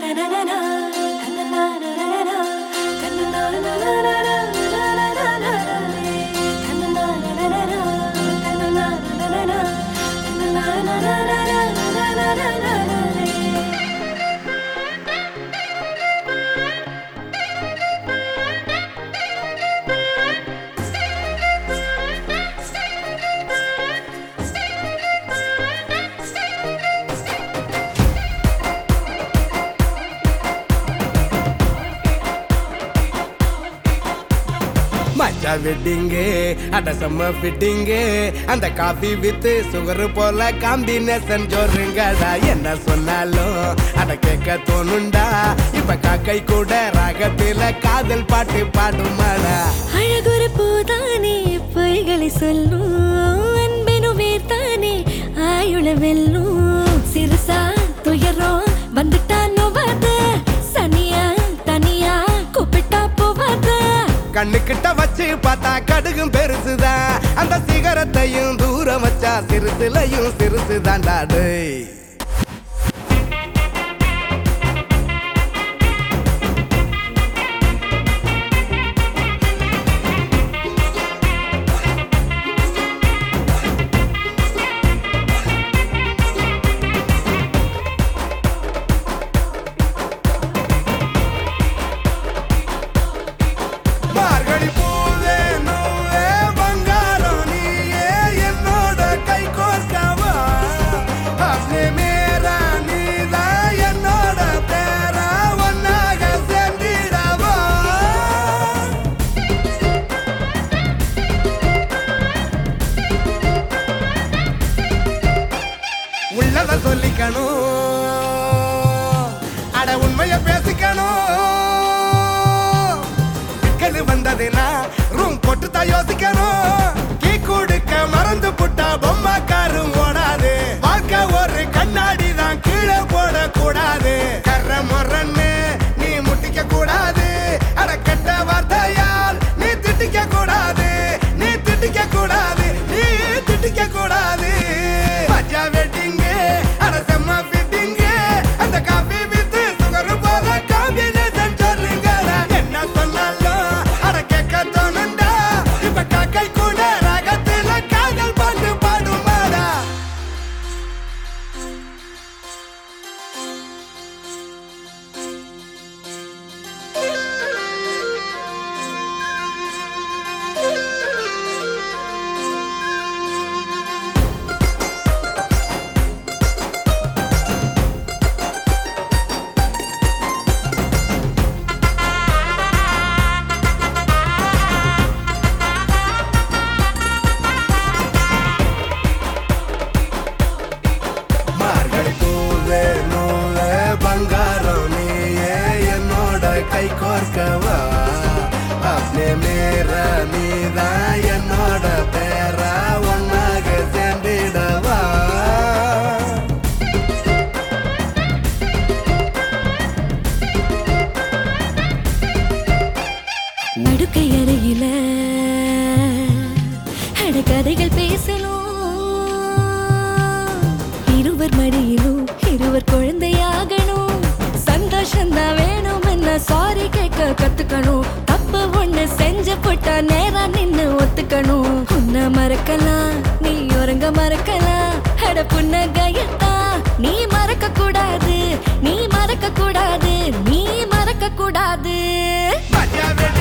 மச்சா வெட்டிங்கு அட செம்ம ஃபிட்டிங்கு அந்த காஃபி வித்து சுகர் போல காம்பினேஷன் ஜோருங்கடா என்ன சொன்னாலும் அட கேட்க தோணுண்டா இப்ப காக்கை கூட ராகத்தில காதல் பாட்டு பாடுமாடா அழகுற பூதானே பொய்களை சொல்லும் அன்பெனும் வேர்த்தானே ஆயுள வெல்லும் சிறுசா துயரம் வந்துட்டா நோவாத சனியா தனியா கூப்பிட்டா போவாத கண்ணுக்கிட்ட வச்சு பார்த்தா கடுகும் பெருசுதான் அந்த சிகரத்தையும் தூரம் வச்சா சிறுசுலையும் சிறுசுதான்டா டேய் மார்கழி பூவே நூவே பங்காரம் நீயே என்னோட கை கோர்க்கவா அப்னே மேரா நீதா என்னோட பேரா ஒன்னாக சேர்ந்திடவா உள்ளத சொல்லிக்கணும் அட உண்மைய பேசிக்கணும் சிக்கல் வந்ததுன்னா ரூம் போட்டு தான் யோசிக்கணும் கீ கொடுக்க மறந்து புட்டா பொம்மை காரும் ஓடாது வாழ்க்கை ஒரு கண்ணாடி தான் கீழே போடக்கூடாது கர்ற முறன்னு நீ முட்டிக்க கூடாது அட கெட்ட வார்த்தையால் நீ திட்டிக்க கூடாது நீ திட்டிக்க கூடாது நீ திட்டிக்க கூடாது மஜா வெட்டிங்கு அட செம்ம ஃபிட்டிங்கு அந்த காஃபி வித்து சுகர் போல காம்பினேஷன் சொல்லுங்கடா என்ன சொன்னாலும் அட கேட்க தோணுண்டா இப்ப காக்கை கூட ராகத்துல காதல் பாட்டு பாடுமாடா மார்கழி பூவே நூலே பங்காரம் நீயே என்னோட கை கோர்க்கவா அப்னே மேர நீதான் என்னோட பேரா ஒன்னாக சேர்ந்திடவா நடுக்கை அறையில அட கதைகள் பேசணும் இருவர் மடியிலும் இருவர் குழந்தையாகணும் சந்தோஷம் தான் வேணும் என்ன சாரி கேட்க கத்துக்கணும் தப்பு ஒண்ணு செஞ்சு போட்டா நேரா நின்னு ஒத்துக்கணும் உன்னை மறக்கலாம் நீ உறங்க மறக்கலாம் அட புன்னகையத்தா நீ மறக்க கூடாது நீ மறக்க கூடாது நீ மறக்க கூடாது மஜா வெட்டி